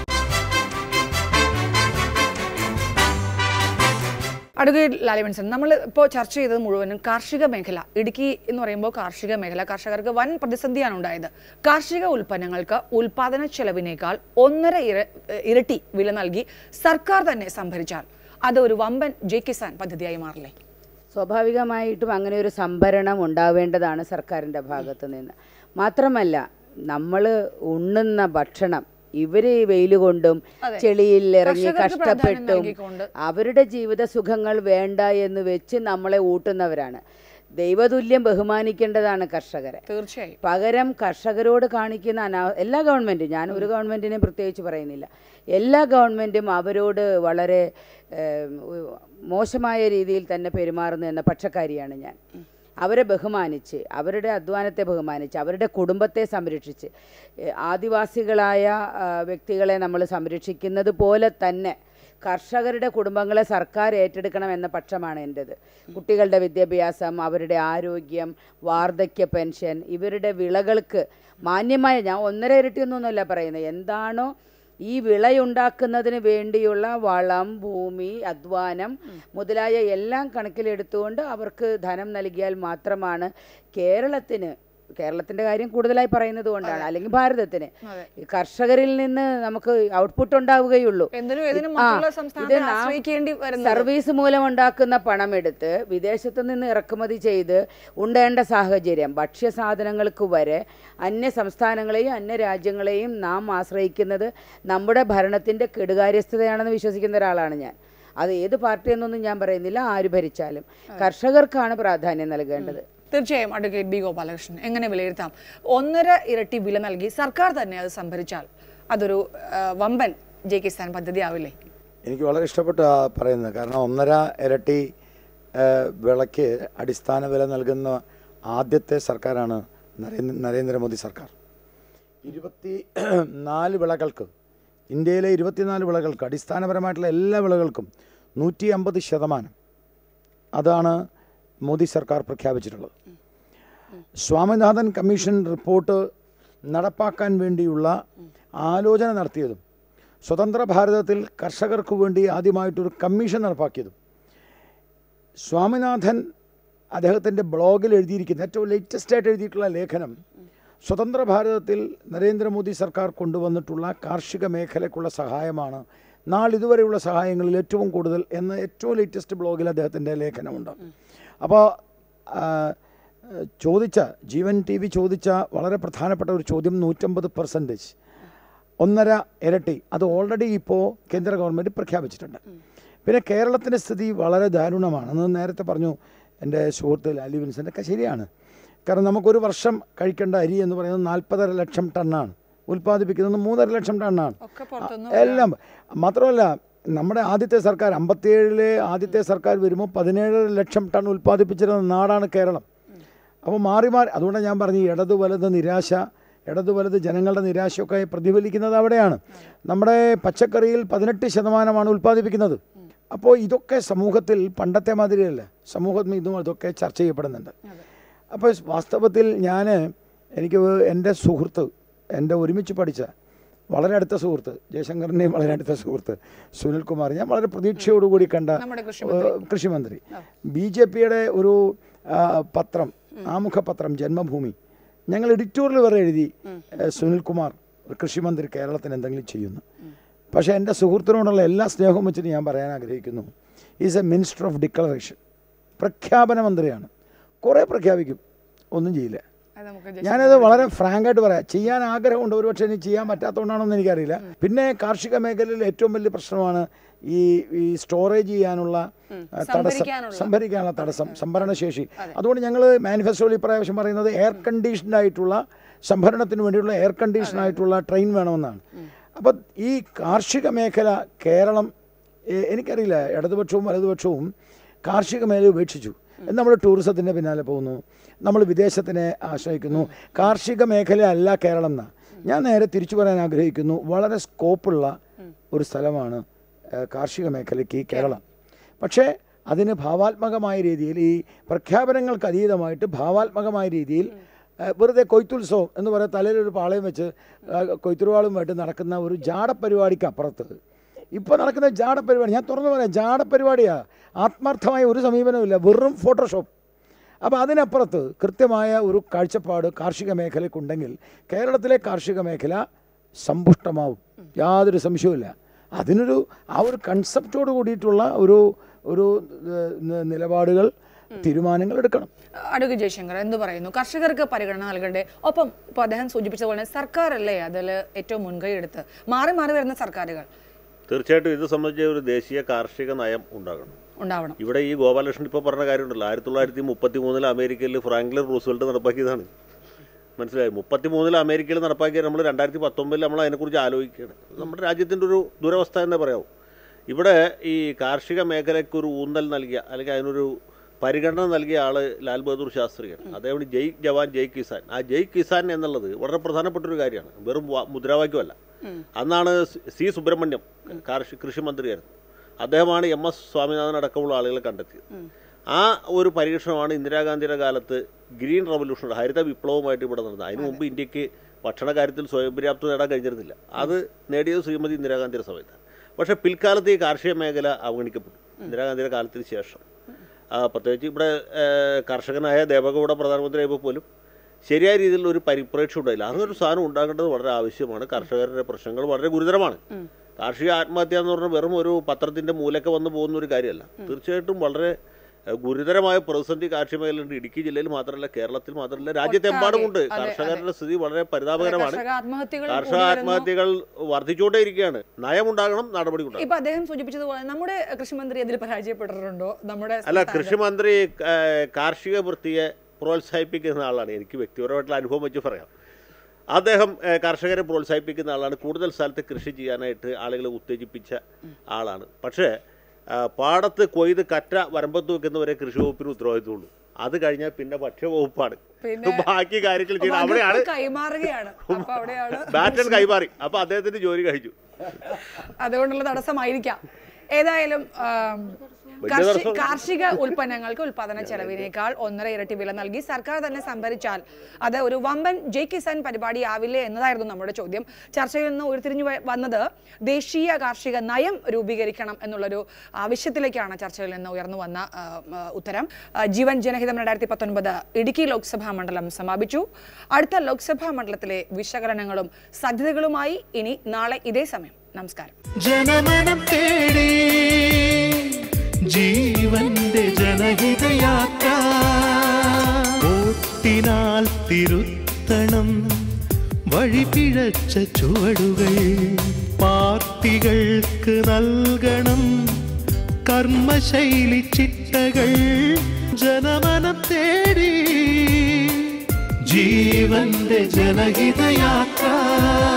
അഡ്വക്കേറ്റ് ലാലിവൻസൺ നമ്മൾ ഇപ്പോൾ ചർച്ച ചെയ്തത് മുഴുവനും കാർഷിക മേഖല ഇടുക്കി എന്ന് പറയുമ്പോൾ കാർഷിക മേഖല കർഷകർക്ക് വൻ പ്രതിസന്ധിയാണ് ഉണ്ടായത് കാർഷിക ഉൽപ്പന്നങ്ങൾക്ക് ഉൽപാദന ചെലവിനേക്കാൾ ഒന്നര ഇര- ഇരട്ടി വില നൽകി സർക്കാർ തന്നെ സംഭരിച്ചാൽ അത് ഒരു വമ്പൻ ജെ കിസാൻ പദ്ധതിയായി മാറില്ലേ സ്വാഭാവികമായിട്ടും അങ്ങനെ ഒരു സംഭരണം ഉണ്ടാവേണ്ടതാണ് സർക്കാരിൻ്റെ ഭാഗത്ത് നിന്ന് മാത്രമല്ല നമ്മൾ ഉണ്ണുന്ന ഭക്ഷണം ഇവര് ഈ വെയിൽ കൊണ്ടും അതെ. ചെളിയിൽ ഇറങ്ങി കർഷകർക്ക് പ്രാധാന്യം കഷ്ടപ്പെട്ടും നൽകിക്കൊണ്ട്. അവരുടെ ജീവിത സുഖങ്ങൾ വേണ്ട എന്ന് വെച്ച് നമ്മളെ ഊട്ടുന്നവരാണ് ദൈവതുല്യം ബഹുമാനിക്കേണ്ടതാണ് കർഷകരെ തീർച്ചയായും പകരം കർഷകരോട് കാണിക്കുന്ന അനാ എല്ലാ ഗവൺമെൻറ്റും ഞാൻ ഒരു ഗവൺമെൻറ്റിനെയും പ്രത്യേകിച്ച് പറയുന്നില്ല എല്ലാ ഗവൺമെൻറ്റും അവരോട് വളരെ ഏം, ഉ- മോശമായ രീതിയിൽ തന്നെ പെരുമാറുന്നു എന്ന പക്ഷക്കാരിയാണ് ഞാൻ അവരെ ബഹുമാനിച്ച് അവരുടെ അധ്വാനത്തെ ബഹുമാനിച്ച് അവരുടെ കുടുംബത്തെ സംരക്ഷിച്ച് ഏ, ആദിവാസികളായ ആ, വ്യക്തികളെ നമ്മൾ സംരക്ഷിക്കുന്നത് പോലെ തന്നെ കർഷകരുടെ കുടുംബങ്ങളെ സർക്കാർ ഏറ്റെടുക്കണം എന്ന പക്ഷമാണ് എൻ്റെത് കുട്ടികളുടെ വിദ്യാഭ്യാസം അവരുടെ ആരോഗ്യം വാർദ്ധക്യ പെൻഷൻ ഇവരുടെ വിളകൾക്ക് മാന്യമായ ഞാൻ ഒന്നര ഇരട്ടിയൊന്നുമല്ല പറയുന്നത് എന്താണോ ഈ വിളയുണ്ടാക്കുന്നതിന് വേണ്ടിയുള്ള വളം ഭൂമി അധ്വാനം മുതലായ എല്ലാം കണക്കിലെടുത്തുകൊണ്ട് അവർക്ക് ധനം നൽകിയാൽ മാത്രമാണ് കേരളത്തിന് കേരളത്തിന്റെ കാര്യം കൂടുതലായി പറയുന്നത് കൊണ്ടാണ് അല്ലെങ്കിൽ ഭാരതത്തിന് അതെ. ഈ കർഷകരിൽ നിന്ന് നമുക്ക് ഔട്ട്പുട്ട് ഉണ്ടാവുകയുള്ളൂ എന്തിനും ഏതിനും ആ, മറ്റുള്ള ഇത് സംസ്ഥാനത്തെ നാം ആശ്രയിക്കേണ്ടി വരുന്നത് സർവീസ് മൂലം ഉണ്ടാക്കുന്ന പണമെടുത്ത് വിദേശത്തു നിന്ന് ഇറക്കുമതി ചെയ്ത് ഉണ്ടേണ്ട സാഹചര്യം ഭക്ഷ്യസാധനങ്ങൾക്ക് വരെ അന്യ സംസ്ഥാനങ്ങളെയും അന്യ രാജ്യങ്ങളെയും നാം ആശ്രയിക്കുന്നത് നമ്മുടെ ഭരണത്തിൻ്റെ കെടുകാര്യസ്ഥതയാണെന്ന് വിശ്വസിക്കുന്ന ഒരാളാണ് ഞാൻ അത് ഏത് പാർട്ടി എന്നൊന്നും ഞാൻ പറയുന്നില്ല ആര് ഭരിച്ചാലും കർഷകർക്കാണ് പ്രാധാന്യം നൽകേണ്ടത് തീർച്ചയായും അഡ്വക്കേറ്റ് ബി ഗോപാലകൃഷ്ണൻ എങ്ങനെ വിലയിരുത്താം ഒന്നര ഇരട്ടി വില നൽകി സർക്കാർ തന്നെ അത് സംഭരിച്ചാൽ അതൊരു ആ, വമ്പൻ ജെ കിസാൻ പദ്ധതി ആവില്ലേ എനിക്ക് വളരെ ഇഷ്ടപ്പെട്ടു ആ പറയുന്നത് കാരണം ഒന്നര ഇരട്ടി ആ, വിളയ്ക്ക് അടിസ്ഥാന വില നൽകുന്ന ആദ്യത്തെ സർക്കാരാണ് നരേന്ദ്ര നരേന്ദ്രമോദി സർക്കാർ ഇരുപത്തി നാല് വിളകൾക്ക് ഇന്ത്യയിലെ ഇരുപത്തിനാല് വിളകൾക്ക് അടിസ്ഥാനപരമായിട്ടുള്ള എല്ലാ വിളകൾക്കും നൂറ്റി അമ്പത് ശതമാനം അതാണ് മോദി സർക്കാർ പ്രഖ്യാപിച്ചിട്ടുള്ളത് സ്വാമിനാഥൻ കമ്മീഷൻ റിപ്പോർട്ട് നടപ്പാക്കാൻ വേണ്ടിയുള്ള ആലോചന നടത്തിയതും സ്വതന്ത്ര ഭാരതത്തിൽ കർഷകർക്ക് വേണ്ടി ആദ്യമായിട്ടൊരു കമ്മീഷൻ നടപ്പാക്കിയതും സ്വാമിനാഥൻ അദ്ദേഹത്തിൻ്റെ ബ്ലോഗിൽ എഴുതിയിരിക്കുന്ന ഏറ്റവും ലേറ്റസ്റ്റ് ആയിട്ട് എഴുതിയിട്ടുള്ള ലേഖനം സ്വതന്ത്ര ഭാരതത്തിൽ നരേന്ദ്രമോദി സർക്കാർ കൊണ്ടുവന്നിട്ടുള്ള കാർഷിക മേഖലയ്ക്കുള്ള സഹായമാണ് നാളിതുവരെയുള്ള സഹായങ്ങളിൽ ഏറ്റവും കൂടുതൽ എന്ന ഏറ്റവും ലേറ്റസ്റ്റ് ബ്ലോഗിൽ അദ്ദേഹത്തിൻ്റെ ലേഖനമുണ്ട് അപ്പോൾ ചോദിച്ച ജീവൻ ടി വി ചോദിച്ച വളരെ പ്രധാനപ്പെട്ട ഒരു ചോദ്യം നൂറ്റമ്പത് പെർസെൻറ്റേജ് ഒന്നര ഇരട്ടി അത് ഓൾറെഡി ഇപ്പോൾ കേന്ദ്ര ഗവൺമെൻറ് പ്രഖ്യാപിച്ചിട്ടുണ്ട് പിന്നെ കേരളത്തിൻ്റെ സ്ഥിതി വളരെ ദാരുണമാണ് എന്ന് നേരത്തെ പറഞ്ഞു എൻ്റെ സുഹൃത്ത് ലാലി വിൻസൻ്റെ ഒക്കെ ശരിയാണ് കാരണം നമുക്കൊരു വർഷം കഴിക്കേണ്ട അരി എന്ന് പറയുന്നത് നാൽപ്പതര ലക്ഷം ടണ്ണാണ് ഉൽപ്പാദിപ്പിക്കുന്നത് മൂന്നര ലക്ഷം ടണ്ണാണ് എല്ലാം മാത്രമല്ല നമ്മുടെ ആദ്യത്തെ സർക്കാർ അമ്പത്തിയേഴിലെ ആദ്യത്തെ സർക്കാർ വരുമ്പോൾ പതിനേഴര ലക്ഷം ടൺ ഉൽപ്പാദിപ്പിച്ചിരുന്ന നാടാണ് കേരളം അപ്പോൾ മാറി മാറി അതുകൊണ്ടാണ് ഞാൻ പറഞ്ഞു ഈ ഇടത് വലത് നിരാശ ഇടതു വലത് ജനങ്ങളുടെ നിരാശയൊക്കെ പ്രതിഫലിക്കുന്നത് അവിടെയാണ് നമ്മുടെ പച്ചക്കറിയിൽ പതിനെട്ട് ശതമാനമാണ് ഉൽപ്പാദിപ്പിക്കുന്നത് അപ്പോൾ ഇതൊക്കെ സമൂഹത്തിൽ പണ്ടത്തെ മാതിരിയല്ല സമൂഹത്തിൽ ഇതും ഇതൊക്കെ ചർച്ച ചെയ്യപ്പെടുന്നുണ്ട് അപ്പോൾ വാസ്തവത്തിൽ ഞാൻ എനിക്ക് എൻ്റെ സുഹൃത്ത് എൻ്റെ ഒരുമിച്ച് പഠിച്ച വളരെ അടുത്ത സുഹൃത്ത് ജയശങ്കറിൻ്റെയും വളരെ അടുത്ത സുഹൃത്ത് സുനിൽകുമാർ ഞാൻ വളരെ പ്രതീക്ഷയോടുകൂടി കണ്ട നമ്മുടെ കൃഷിമന്ത്രി. ഏഹ്, കൃഷിമന്ത്രി ബി ജെ പിയുടെ ഒരു ആ, പത്രം ആമുഖ പത്രം ജന്മഭൂമി ഞങ്ങൾ എഡിറ്റോറിയൽ വരെ എഴുതി ഏഹ്, സുനിൽകുമാർ ഒരു കൃഷിമന്ത്രി കേരളത്തിന് എന്തെങ്കിലും ചെയ്യുന്നു പക്ഷേ എൻ്റെ സുഹൃത്തിനോടുള്ള എല്ലാ സ്നേഹവും വെച്ചിട്ട് ഞാൻ പറയാൻ ആഗ്രഹിക്കുന്നു is a minister of declaration പ്രഖ്യാപന മന്ത്രിയാണ് കുറേ പ്രഖ്യാപിക്കും ഒന്നും ചെയ്യില്ല അത് നമുക്ക് ഞാനത് വളരെ ഫ്രാങ്കായിട്ട് പറയാം ചെയ്യാൻ ആഗ്രഹമുണ്ട് ഒരുപക്ഷെ ഇനി ചെയ്യാൻ പറ്റാത്തതുകൊണ്ടാണോന്ന് എനിക്കറിയില്ല പിന്നെ കാർഷിക മേഖലയിൽ ഏറ്റവും വലിയ പ്രശ്നമാണ് ഈ ഈ സ്റ്റോറേജ് ചെയ്യാനുള്ള ആ, തടസ്സം സംഭരിക്കാനുള്ള. സംഭരിക്കാനുള്ള തടസ്സം സംഭരണശേഷി അതുകൊണ്ട് ഞങ്ങൾ മാനിഫെസ്റ്റോയിൽ ഇപ്രാവശ്യം പറയുന്നത് എയർ കണ്ടീഷൻഡ് ആയിട്ടുള്ള സംഭരണത്തിന് വേണ്ടിയുള്ള എയർ കണ്ടീഷൻ ആയിട്ടുള്ള ട്രെയിൻ വേണമെന്നാണ് അപ്പം ഈ കാർഷിക മേഖല കേരളം എ- എനിക്കറിയില്ല ഇടതുപക്ഷവും വലതുപക്ഷവും കാർഷിക മേഖല ഉപേക്ഷിച്ചു നമ്മൾ ടൂറിസത്തിൻ്റെ പിന്നാലെ പോകുന്നു നമ്മൾ വിദേശത്തിനെ ആശ്രയിക്കുന്നു കാർഷിക മേഖല അല്ല കേരളം എന്നാ ഞാൻ നേരെ തിരിച്ചു പറയാൻ ആഗ്രഹിക്കുന്നു വളരെ സ്കോപ്പുള്ള ഒരു സ്ഥലമാണ് ഏഹ്, കാർഷിക മേഖലയ്ക്ക് ഈ കേരളം പക്ഷേ അതിന് ഭാവാത്മകമായ രീതിയിൽ ഈ പ്രഖ്യാപനങ്ങൾക്ക് അതീതമായിട്ട് ഭാവാത്മകമായ രീതിയിൽ ഏഹ്, വെറുതെ കൊയ്ത്തുത്സവം എന്ന് പറയാൻ തലയിലൊരു പാളയം വെച്ച് ഏഹ്, കൊയ്ത്തുരുവാളുമായിട്ട് നടക്കുന്ന ഒരു ജാടപരിപാടിക്ക് അപ്പുറത്ത് ഇപ്പോൾ നടക്കുന്ന ജാട പരിപാടി ഞാൻ തുറന്നു പറയാം ജാട പരിപാടിയാണ് ആത്മാർത്ഥമായ ഒരു സമീപനമില്ല വെറും ഫോട്ടോഷോപ്പ് അപ്പോൾ അതിനപ്പുറത്ത് കൃത്യമായ ഒരു കാഴ്ചപ്പാട് കാർഷിക മേഖലയ്ക്കുണ്ടെങ്കിൽ കേരളത്തിലെ കാർഷിക മേഖല സമ്പുഷ്ടമാവും യാതൊരു സംശയവുമില്ല അതിനൊരു ആ ഒരു കൺസെപ്റ്റോട് കൂടിയിട്ടുള്ള ഒരു ഒരു ഏഹ്, ന- നിലപാടുകൾ തീരുമാനങ്ങൾ എടുക്കണം അഡ്വക്കേറ്റ് ജയശങ്കർ എന്ത് പറയുന്നു കർഷകർക്ക് പരിഗണന നൽകണ്ടേ ഒപ്പം ഇപ്പോൾ അദ്ദേഹം സൂചിപ്പിച്ചതുപോലെ തന്നെ സർക്കാരല്ലേ അതിൽ ഏറ്റവും മുൻകൈ എടുത്ത് മാറി മാറി വരുന്ന സർക്കാരുകൾ തീർച്ചയായിട്ടും ഇത് സംബന്ധിച്ച ഒരു ദേശീയ കാർഷിക നയം ഉണ്ടാകണം ഉണ്ടാവണം ഇവിടെ ഈ ഗോപാലകൃഷ്ണൻ ഇപ്പോൾ പറഞ്ഞ കാര്യമുണ്ടല്ലോ ആയിരത്തി തൊള്ളായിരത്തി മുപ്പത്തി മൂന്നിൽ അമേരിക്കയിൽ ഫ്രാങ്ക്ലിൻ റൂസ്വെൽറ്റ് നടപ്പാക്കിയതാണ് മനസ്സിലായി മുപ്പത്തി മൂന്നിൽ അമേരിക്കയിൽ നടപ്പാക്കിയ നമ്മൾ രണ്ടായിരത്തി പത്തൊമ്പതിൽ നമ്മൾ അതിനെക്കുറിച്ച് ആലോചിക്കുകയാണ് നമ്മുടെ രാജ്യത്തിൻ്റെ ഒരു ദുരവസ്ഥ തന്നെ പറയാവും ഇവിടെ ഈ കാർഷിക മേഖലയ്ക്ക് ഒരു ഊന്നൽ നൽകിയ അല്ലെങ്കിൽ അതിനൊരു പരിഗണന നൽകിയ ആള് ലാൽ ബഹദൂർ ശാസ്ത്രിയാണ് അദ്ദേഹം ജയ് ജവാൻ ജയ് കിസാൻ ആ ജയ് കിസാൻ എന്നുള്ളത് വളരെ പ്രധാനപ്പെട്ട ഒരു കാര്യമാണ് വെറും വാ- മുദ്രാവാക്യമല്ല അന്നാണ് സി സുബ്രഹ്മണ്യം കാർഷിക കൃഷിമന്ത്രിയായിരുന്നു അദ്ദേഹമാണ് എം എസ് സ്വാമിനാഥൻ അടക്കമുള്ള ആളുകളെ കണ്ടെത്തിയത് ആ ഒരു പരീക്ഷണമാണ് ഇന്ദിരാഗാന്ധിയുടെ കാലത്ത് ഗ്രീൻ റവല്യൂഷൻ ഹരിത വിപ്ലവമായിട്ട് ഇവിടെ നടന്നത് അതിനു മുമ്പ് ഇന്ത്യക്ക് ഭക്ഷണ കാര്യത്തിൽ സ്വയം പര്യാപ്തത നേടാൻ കഴിഞ്ഞിരുന്നില്ല അത് നേടിയത് ശ്രീമതി ഇന്ദിരാഗാന്ധിയുടെ സമയത്താണ് പക്ഷേ പിൽക്കാലത്ത് ഈ കാർഷിക മേഖല അവഗണിക്കപ്പെട്ടു ഇന്ദിരാഗാന്ധിയുടെ കാലത്തിന് ശേഷം ആ, പ്രത്യേകിച്ച് ഇവിടെ ഏഹ്, കർഷകനായ ദേവഗൌഡ പ്രധാനമന്ത്രിയായപ്പോൾ പോലും ശരിയായ രീതിയിലുള്ള ഒരു പരിപ്രേക്ഷ്യം ഉണ്ടായില്ല അങ്ങനൊരു സാധനം ഉണ്ടാകേണ്ടത് വളരെ ആവശ്യമാണ് കർഷകരുടെ പ്രശ്നങ്ങൾ വളരെ ഗുരുതരമാണ് കാർഷിക ആത്മഹത്യ എന്ന് പറഞ്ഞാൽ വെറും ഒരു പത്രത്തിന്റെ മൂലക്കെ വന്നു പോകുന്ന ഒരു കാര്യമല്ല തീർച്ചയായിട്ടും വളരെ ഏഹ്, ഗുരുതരമായ പ്രതിസന്ധി കാർഷിക മേഖലയുണ്ട് ഇടുക്കി ജില്ലയിൽ മാത്രമല്ല കേരളത്തിൽ മാത്രമല്ല രാജ്യത്തെമ്പാടുമുണ്ട് അതെ, അതെ. കർഷകരുടെ സ്ഥിതി വളരെ പരിതാപകരമാണ് കർഷക ആത്മഹത്യകൾ കർഷക കൂടി വരുന്നു. ആത്മഹത്യകൾ വർദ്ധിച്ചുകൊണ്ടേയിരിക്കുകയാണ് നയമുണ്ടാകണം നടപടി ഉണ്ടാകണം ഇപ്പൊ അദ്ദേഹം സൂചിപ്പിച്ചതുപോലെ നമ്മുടെ കൃഷിമന്ത്രി അതിൽ പരാജയപ്പെട്ടിട്ടുണ്ടോ നമ്മുടെ അല്ല സംസ്ഥാനത്ത്? കൃഷിമന്ത്രി ഏഹ്, കാർഷിക വൃത്തിയെ പ്രോത്സാഹിപ്പിക്കുന്ന ആളാണ് എനിക്ക് വ്യക്തിപരമായിട്ടുള്ള അനുഭവം വെച്ച് പറയാം അദ്ദേഹം ഏഹ്, കർഷകരെ പ്രോത്സാഹിപ്പിക്കുന്ന ആളാണ് കൂടുതൽ സ്ഥലത്ത് കൃഷി ചെയ്യാനായിട്ട് ആളുകളെ ഉത്തേജിപ്പിച്ച ആളാണ് പക്ഷേ ആ, പാടത്ത് കൊയ്ത് കറ്റ വരമ്പത്ത് വെക്കുന്നവരെ കൃഷി വകുപ്പിന് ഉത്തരവാദിത്തമുള്ളൂ അത് കഴിഞ്ഞാൽ പിന്നെ ഭക്ഷ്യവകുപ്പാണ് പിന്നെ ബാക്കി കാര്യങ്ങൾ അപ്പൊ ചെയ്യുന്നത് അത് അവിടെയാണ് കൈമാറുകയാണ് അപ്പൊ അവിടെയാണ് ബാറ്റൺ കൈമാറി അപ്പൊ അദ്ദേഹത്തിന്റെ ജോലി കഴിച്ചു അതുകൊണ്ടുള്ള തടസ്സമായിരിക്കാം ഏതായാലും ആം, വലിയ കാർഷി- തടസ്സം. കാർഷിക ഉൽപ്പന്നങ്ങൾക്ക് ഉൽപാദന ചെലവിനേക്കാൾ ഒന്നര ഇരട്ടി വില നൽകി സർക്കാർ തന്നെ സംഭരിച്ചാൽ അത് ഒരു വമ്പൻ ജയ് കിസാൻ പരിപാടി ആവില്ലേ എന്നതായിരുന്നു നമ്മുടെ ചോദ്യം ചർച്ചയിൽ നിന്ന് ഉരുത്തിരിഞ്ഞു വ- വന്നത് ദേശീയ കാർഷിക നയം രൂപീകരിക്കണം എന്നുള്ളൊരു ആവശ്യത്തിലേക്കാണ് ചർച്ചയിൽ നിന്ന് ഉയർന്നു വന്ന ആ, ആ, ഉത്തരം ആ, ജീവൻ ജനഹിതം രണ്ടായിരത്തി പത്തൊൻപത് ഇടുക്കി ലോക്സഭാ മണ്ഡലം സമാപിച്ചു അടുത്ത ലോക്സഭാ മണ്ഡലത്തിലെ വിശകലനങ്ങളും സാധ്യതകളുമായി ഇനി നാളെ ഇതേ സമയം നമസ്കാരം ജനമനം തേടി ജീവന്റെ ജനഹിതയാത്ര ഓട്ടിനാൽ തിരുത്തണം വഴിപിഴച്ച ചുവടുകൾ പാർട്ടികൾക്ക് നൽകണം കർമ്മശൈലി ചിട്ടകൾ ജനമനം തേടി ജീവന്റെ ജനഹിതയാത്ര